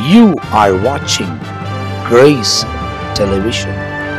You are watching Grace Television.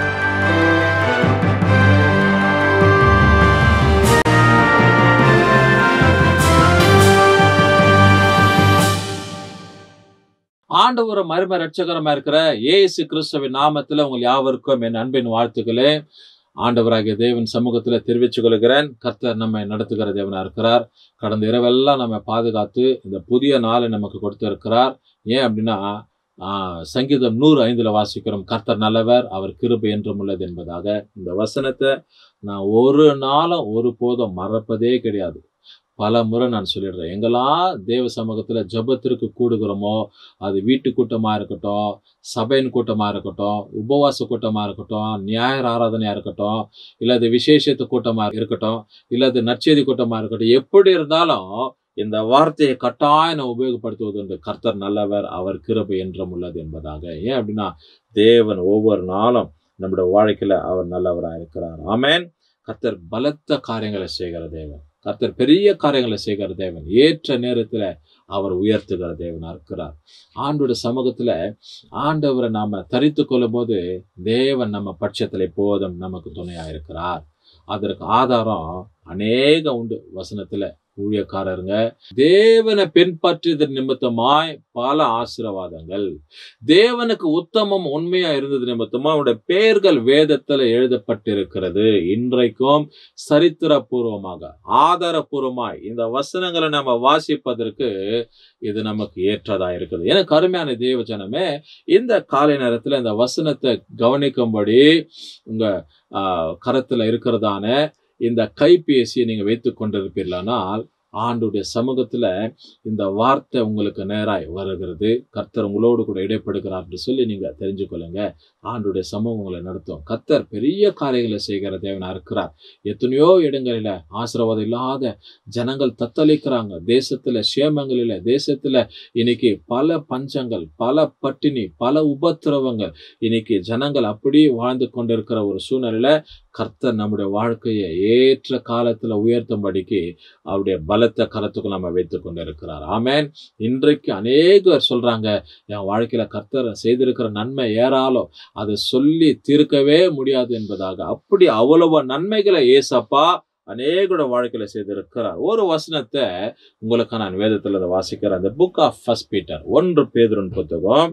ஆண்டவரும் மரும ரட்சகரமா இருக்கிற இயேசு கிறிஸ்துவின் நாமத்துல உங்கள் யாவருக்கும் என் அன்பின் வாழ்த்துக்களே ஆண்டவராகிய தேவன் சமூகத்துல தெரிவித்துக் கொள்கிறேன் கர்த்தர் நம்மை நடத்துகிற தேவனா இருக்கிறார் கடந்த இரவெல்லாம் நம்ம பாதுகாத்து இந்த புதிய நாளை நமக்கு கொடுத்திருக்கிறார் ஏன் அப்படின்னா ஆஹ், சங்கீதம் நூறு ஐந்துல வாசிக்கிறோம் கர்த்தர் நல்லவர் அவர் கிருபை என்றும் உள்ளது என்பதாக இந்த வசனத்தை நான் ஒரு நாளும் ஒரு போதும் மறப்பதே கிடையாது பல முறை நான் சொல்லிடுறேன் எங்கெல்லாம் தேவ சமூகத்துல ஜெபத்திற்கு கூடுகிறோமோ அது வீட்டு கூட்டமா இருக்கட்டும் சபையின் கூட்டமா இருக்கட்டும் உபவாச கூட்டமா இருக்கட்டும் ஞாயிறு ஆராதனையா இருக்கட்டும் இல்ல அது விசேஷத்து கூட்டமா இருக்கட்டும் இல்ல அது நற்செய்தி கூட்டமா இருக்கட்டும் எப்படி இருந்தாலும் இந்த வார்த்தையை கட்டாயம் நான் உபயோகப்படுத்துவது உண்டு கர்த்தர் நல்லவர் அவர் கிருபை என்றும் உள்ளது என்பதாக ஏன் அப்படின்னா தேவன் ஒவ்வொரு நாளும் நம்முடைய வாழ்க்கையில அவர் நல்லவராக இருக்கிறார் ஆமென் கர்த்தர் பலத்த காரியங்களை செய்கிற தேவன் கர்த்தர் பெரிய காரியங்களை செய்கிற தேவன் ஏற்ற நேரத்துல அவர் உயர்த்துகிற தேவனா இருக்கிறார் ஆண்டோட சமூகத்துல ஆண்டவரை நாம தரித்து கொள்ளும் போது தேவன் நம்ம பட்சத்துல எப்போதும் நமக்கு துணையா இருக்கிறார் அதற்கு ஆதாரம் அநேக உண்டு வசனத்துல ஊழியக்காரருங்க தேவனை பின்பற்றியதன் நிமித்தமாய் பல ஆசீர்வாதங்கள் தேவனுக்கு உத்தமம் உண்மையா இருந்தது நிமித்தமா அவருடைய பெயர்கள் வேதத்துல எழுதப்பட்டிருக்கிறது இன்றைக்கும் சரித்திரபூர்வமாக ஆதாரபூர்வமாய் இந்த வசனங்களை நம்ம வாசிப்பதற்கு இது நமக்கு ஏற்றதா இருக்குது எனக்கு அருமையான தேவ ஜனமே இந்த காலை நேரத்துல இந்த வசனத்தை கவனிக்கும்படி உங்க ஆஹ், கரத்துல இருக்கிறதான இந்த கைபேசியை நீங்க வைத்துக் கொண்டிருப்பீர்களானால் ஆண்டுடைய சமூகத்துல இந்த வார்த்தை உங்களுக்கு நேராய் வருகிறது கர்த்தர் உங்களோடு கூட இடைப்படுகிறார் என்று சொல்லி நீங்க தெரிஞ்சுக்கொள்ளுங்க ஆண்டுடைய சமூகம் உங்களை நடத்தும் கர்த்தர் பெரிய காரியங்களை செய்கிற தேவனா இருக்கிறார் எத்தனையோ இடங்களில ஆசீர்வாதம் இல்லாத ஜனங்கள் தத்தளிக்கிறாங்க தேசத்துல சேமங்களில தேசத்துல இன்னைக்கு பல பஞ்சங்கள் பல பட்டினி பல உபத்திரவங்கள் இன்னைக்கு ஜனங்கள் அப்படியே வாழ்ந்து கொண்டிருக்கிற ஒரு சூழ்நிலையில கர்த்தர் நம்முடைய வாழ்க்கையை ஏற்ற காலத்துல உயர்த்தும்படிக்கு அவருடைய பலத்த கரத்துக்குள் நம்ம வைத்துக் கொண்டிருக்கிறார் ஆமென் இன்றைக்கு அநேகர் சொல்றாங்க என் வாழ்க்கையில கர்த்தர் செய்திருக்கிற நன்மை ஏறாலும் அதை சொல்லி தீர்க்கவே முடியாது என்பதாக அப்படி அவ்வளவு நன்மைகளை ஏசப்பா அநேகோட வாழ்க்கையில செய்திருக்கிறார் ஒரு வசனத்தை உங்களுக்கு நான் வேதத்துல அதை வாசிக்கிறேன் அந்த புக் ஆஃப் ஃபர்ஸ்ட் பீட்டர் ஒன்று பேதுருன் புத்தகம்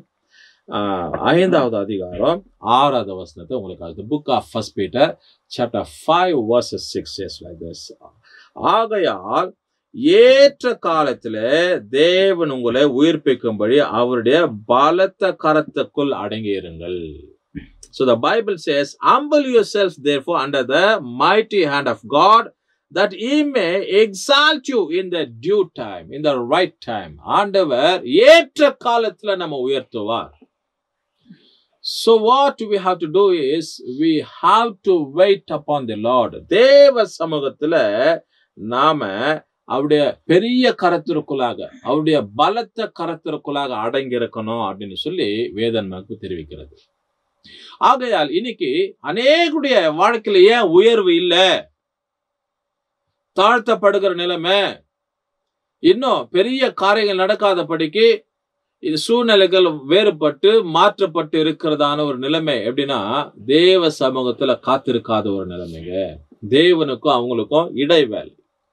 ஆஹ், ஐந்தாவது அதிகாரம் ஆறாவது வசனத்தை உங்களுக்கு அது book of first Peter chapter five verses six years like this ஆகையால் ஏற்ற காலத்துல தேவன் உங்களை உயிர்ப்பிக்கும்படி அவருடைய பலத்த கரத்துக்குள் அடங்கியிருங்கள் So the Bible says, Humble yourselves therefore under the mighty hand of God, that he may exalt you in the due time, in the right time. ஆண்டவர் ஏற்ற காலத்துல நம்ம உயர்த்துவார் So what we have to do is we have to wait upon the Lord. தேவ சமூகத்துல நாம அவருடைய பெரிய கரத்திற்குள்ளாக அவருடைய பலத்த கரத்திற்குள்ளாக அடங்கி இருக்கணும் அப்படின்னு சொல்லி வேதன் நமக்கு தெரிவிக்கிறது ஆகையால் இன்னைக்கு அநேகுடைய வாழ்க்கையில ஏன் உயர்வு இல்ல தாழ்த்தப்படுகிற நிலைமை இன்னும் பெரிய காரியங்கள் நடக்காதபடிக்கு இது சூழ்நிலைகள் வேறுபட்டு மாற்றப்பட்டு இருக்கிறதான ஒரு நிலைமை எப்படின்னா தேவ சமூகத்துல காத்திருக்காத ஒரு நிலைமைங்க தேவனுக்கும் அவங்களுக்கும் இடைவேளை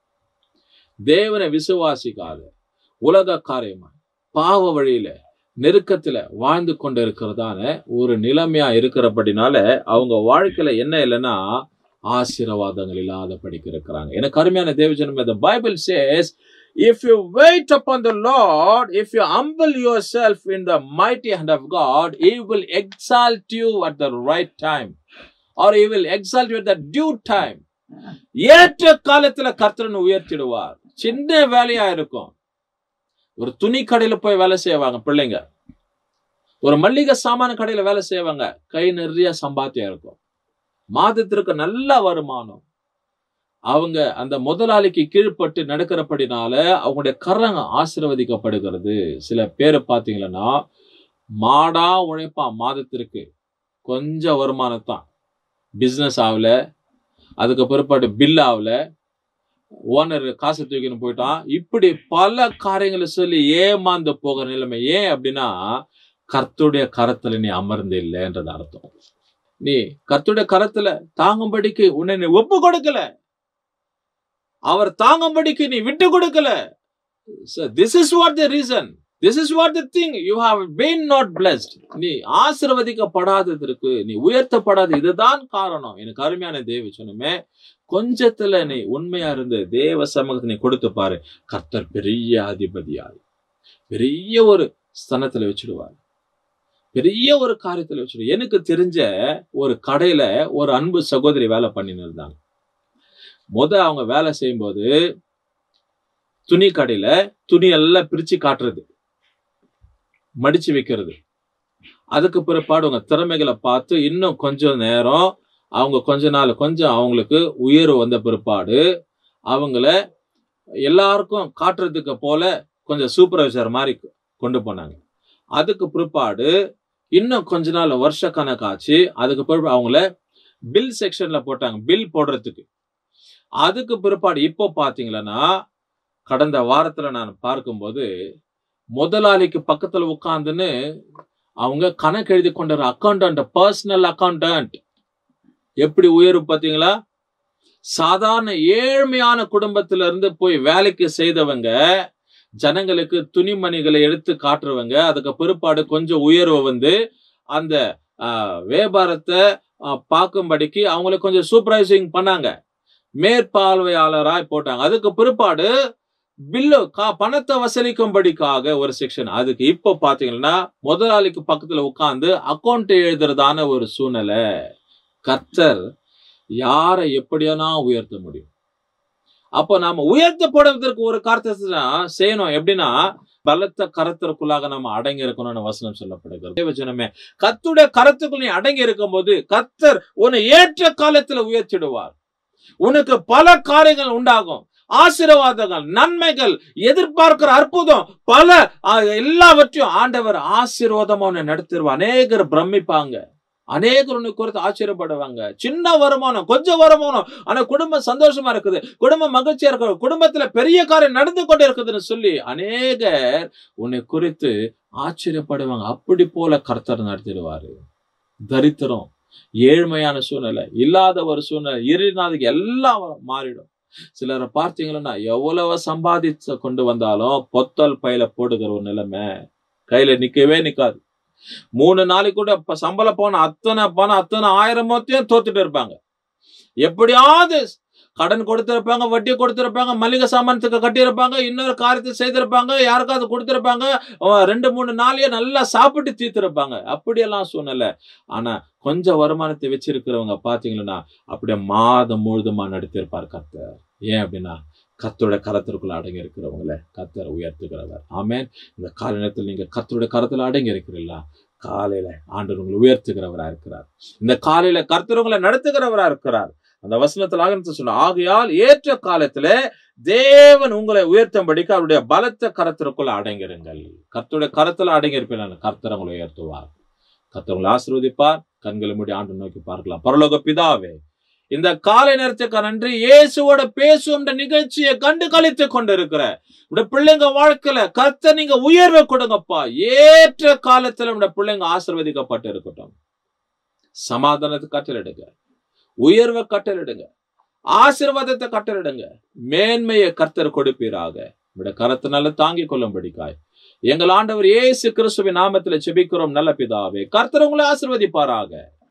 தேவனை விசுவாசிக்காத உலக காரியமா பாவ வழியில நெருக்கத்துல வாழ்ந்து கொண்டு இருக்கிறதான ஒரு நிலைமையா இருக்கிறபடினால அவங்க வாழ்க்கையில என்ன இல்லைன்னா ஆசீர்வாதங்கள் இல்லாத படிக்க இருக்கிறாங்க எனக்கு அருமையான தேவஜனம் the Bible says if you wait upon the lord if you humble yourself in the mighty hand of god he will exalt you at the right time or he will exalt you at the due time ஏற்ற காலத்துல கர்த்தரன் உயர்த்திடுவார் சின்ன வேலையா இருக்கும் ஒரு துணி கடையில போய் வேலை செய்வாங்க பிள்ளைங்க ஒரு மல்லிகை சாமான கடையில வேலை செய்வாங்க கை நிறைய சம்பாத்தியம் இருக்கும் மாதத்திற்கு நல்ல வருமானம் அவங்க அந்த முதலாளிக்கு கீழ்ப்பட்டு நடக்கிறபடினால அவங்களுடைய கரங்க ஆசீர்வதிக்கப்படுகிறது சில பேரை பார்த்தீங்கன்னா மாடா உழைப்பான் மாதத்திற்கு கொஞ்சம் வருமானம் தான் பிஸ்னஸ் ஆகல அதுக்கு பிற்பாடு பில் ஆகல ஓனர் காசு தூக்கின்னு போயிட்டான் இப்படி பல காரியங்களை சொல்லி ஏமாந்து போகிற நிலைமை ஏன் அப்படின்னா கர்த்துடைய கரத்துல நீ அமர்ந்து இல்லைன்றது அர்த்தம் நீ கர்த்துடைய கரத்துல தாங்கும்படிக்கு உன்னை நீ ஒப்பு கொடுக்கல அவர் தாங்கும்படிக்கு நீ விட்டு கொடுக்கல this is what the reason this is what the thing you have been not blessed நீ ஆசிர்வதிக்கப்படாததற்கு நீ உயர்த்தப்படாத இதுதான் காரணம் எனக்கு அருமையான தேவி சொன்னமே கொஞ்சத்துல நீ உண்மையா இருந்து தேவ சமூகத்தை நீ கொடுத்து பாரு கர்த்தர் பெரிய அதிபதியாய் பெரிய ஒரு ஸ்தனத்துல வச்சிடுவார் பெரிய ஒரு காரியத்துல வச்சிடு எனக்கு தெரிஞ்ச ஒரு கடையில ஒரு அன்பு சகோதரி வேலை பண்ணின்னு இருந்தாங்க முத அவங்க வேலை செய்யும்போது துணி கடையில துணி எல்லாம் பிரிச்சு காட்டுறது மடிச்சு வைக்கிறது அதுக்கு பிற்பாடு உங்க திறமைகளை பார்த்து இன்னும் கொஞ்சம் நேரம் அவங்க கொஞ்ச நாள் கொஞ்சம் அவங்களுக்கு உயர்வு வந்த பிற்பாடு அவங்கள எல்லாருக்கும் காட்டுறதுக்கு போல கொஞ்சம் சூப்பர்வைசர் மாதிரி கொண்டு போனாங்க அதுக்கு பிற்பாடு இன்னும் கொஞ்ச நாள் வருஷ கணக்காச்சு அதுக்கு பிறகு அவங்கள பில் செக்ஷன்ல போட்டாங்க பில் போடுறதுக்கு அதுக்கு பிற்பாடு இப்போ பாத்தீங்களன்னா கடந்த வாரத்துல நான் பார்க்கும்போது முதலாளிக்கு பக்கத்துல உட்கார்ந்துன்னு அவங்க கணக்கு எழுதி கொண்ட அக்கௌண்டன்ட் பர்சனல் அக்கௌண்டன்ட் எப்படி உயர்வு பாத்தீங்களா சாதாரண ஏழ்மையான குடும்பத்துல இருந்து போய் வேலைக்கு செய்தவங்க ஜனங்களுக்கு துணிமணிகளை எடுத்து காட்டுறவங்க அதுக்கு பிற்பாடு கொஞ்சம் உயர்வு வந்து அந்த ஆஹ், வியாபாரத்தை ஆஹ், பார்க்கும்படிக்கு அவங்களை கொஞ்சம் சூப்பர்வைசிங் பண்ணாங்க மேற்பார்வையாளராய் போட்டாங்க அதுக்கு பிற்பாடு பில்லு கா பணத்தை வசூலிக்கும்படிக்காக ஒரு செக்ஷன் அதுக்கு இப்போ பாத்தீங்கன்னா முதலாளிக்கு பக்கத்துல உட்கார்ந்து அக்கௌண்ட் எழுதுறதான ஒரு சூழ்நிலை கர்த்தர் யாரை எப்படியானா உயர்த்த முடியும் அப்போ நாம உயர்த்தப்படுவதற்கு ஒரு காரணத்தை தான் செய்யணும் எப்படின்னா பலத்த கரத்திற்குள்ளாக நம்ம அடங்கி இருக்கணும்னு வசனம் சொல்லப்படுகிறது தேவஜனமே கத்துடைய கரத்துக்குள் நீ அடங்கி இருக்கும்போது கர்த்தர் உன்னை ஏற்ற காலத்துல உயர்த்திடுவார் உனக்கு பல காரியங்கள் உண்டாகும் ஆசீர்வாதங்கள் நன்மைகள் எதிர்பார்க்கிற அற்புதம் பல ஆ, எல்லாவற்றையும் ஆண்டவர் ஆசீர்வாதமா உன்னை நடத்திடுவார் அநேகர் பிரமிப்பாங்க அநேகர் உன்னை குறித்து ஆச்சரியப்படுவாங்க சின்ன வருமானம் கொஞ்சம் வருமானம் ஆனா குடும்பம் சந்தோஷமா இருக்குது குடும்பம் மகிழ்ச்சியா இருக்குது குடும்பத்துல பெரிய காரியம் நடந்து கொண்டு இருக்குதுன்னு சொல்லி அநேகர் உன்னை குறித்து ஆச்சரியப்படுவாங்க அப்படி போல கர்த்தர் நடத்திடுவாரு தரித்திரம் ஏழ்மையான சூழ்நிலை இல்லாத ஒரு சூழ்நிலை இருநாதுக்கு எல்லாம் மாறிடும் சிலரை பார்த்தீங்கன்னா எவ்வளவு சம்பாதிச்சு கொண்டு வந்தாலும் பொத்தல் பையில போடுகிற ஒரு நிலைமை கையில நிக்கவே நிக்காது மூணு நாளைக்கு கூட இப்ப சம்பளம் போன அத்தனை பணம் அத்தனை ஆயிரம் மொத்தையும் தோத்துட்டு இருப்பாங்க எப்படியாவது கடன் கொடுத்திருப்பாங்க வட்டி கொடுத்திருப்பாங்க மளிகை சாமானத்துக்கு கட்டியிருப்பாங்க இன்னொரு காரியத்தை செய்திருப்பாங்க யாருக்காவது கொடுத்திருப்பாங்க அவன் ரெண்டு மூணு நாளையே நல்லா சாப்பிட்டு தீர்த்திருப்பாங்க அப்படியெல்லாம் சூழ்நிலை ஆனா கொஞ்சம் வருமானத்தை வச்சிருக்கிறவங்க பாத்தீங்கன்னா அப்படியே மாதம் முழுதுமா நடத்தியிருப்பார் கர்த்தர் ஏன் அப்படின்னா கர்த்தருடைய கரத்திற்குள்ள அடங்கி இருக்கிறவங்கள கர்த்தர் உயர்த்துகிறவர் ஆமென் இந்த கால நேரத்தில் நீங்க கர்த்தருடைய கரத்துல அடங்கி இருக்கிறீங்களா காலையில ஆண்டவர் உங்களை உயர்த்துகிறவரா இருக்கிறார் இந்த காலையில கர்த்தர் உங்களை நடத்துகிறவரா இருக்கிறார் அந்த வசனத்தில் ஆகமத்தை சொன்ன ஆகையால் ஏற்ற காலத்துல தேவன் உங்களை உயர்த்தும்படிக்கு அவருடைய பலத்த கரத்திற்குள்ள அடங்கிருங்கள் கர்த்தருடைய கரத்துல அடங்கி இருப்பேன் கர்த்தர் உங்களை உயர்த்துவார் கர்த்தர் உங்களை ஆசீர்வதிப்பார் கண்களை மூடி ஆண்டு நோக்கி பார்க்கலாம் பரலோக பிதாவே இந்த காலை நேரத்துக்கு நன்றி இயேசுவோட பேசும் இந்த நிகழ்ச்சியை கண்டு கழித்து கொண்டிருக்கிற உடைய பிள்ளைங்க வாழ்க்கையில கர்த்த நீங்க உயர்வை கொடுங்கப்பா ஏற்ற காலத்துல உடைய பிள்ளைங்க ஆசீர்வதிக்கப்பட்டு இருக்கட்டும் சமாதானத்தை கட்டளிடுங்க உயர்வை கட்டளிடுங்க ஆசீர்வாதத்தை கட்டளிடுங்க மேன்மையை கர்த்தர் கொடுப்பீராக உடைய கரத்தினால தாங்கிக் கொள்ளும்படிக்காய் எங்கள் ஆண்டவர் இயேசு கிறிஸ்துவின் நாமத்தில் செபிக்கிறோம் நல்ல பிதாவே கர்த்தர் உங்களை ஆசீர்வதிப்பாராக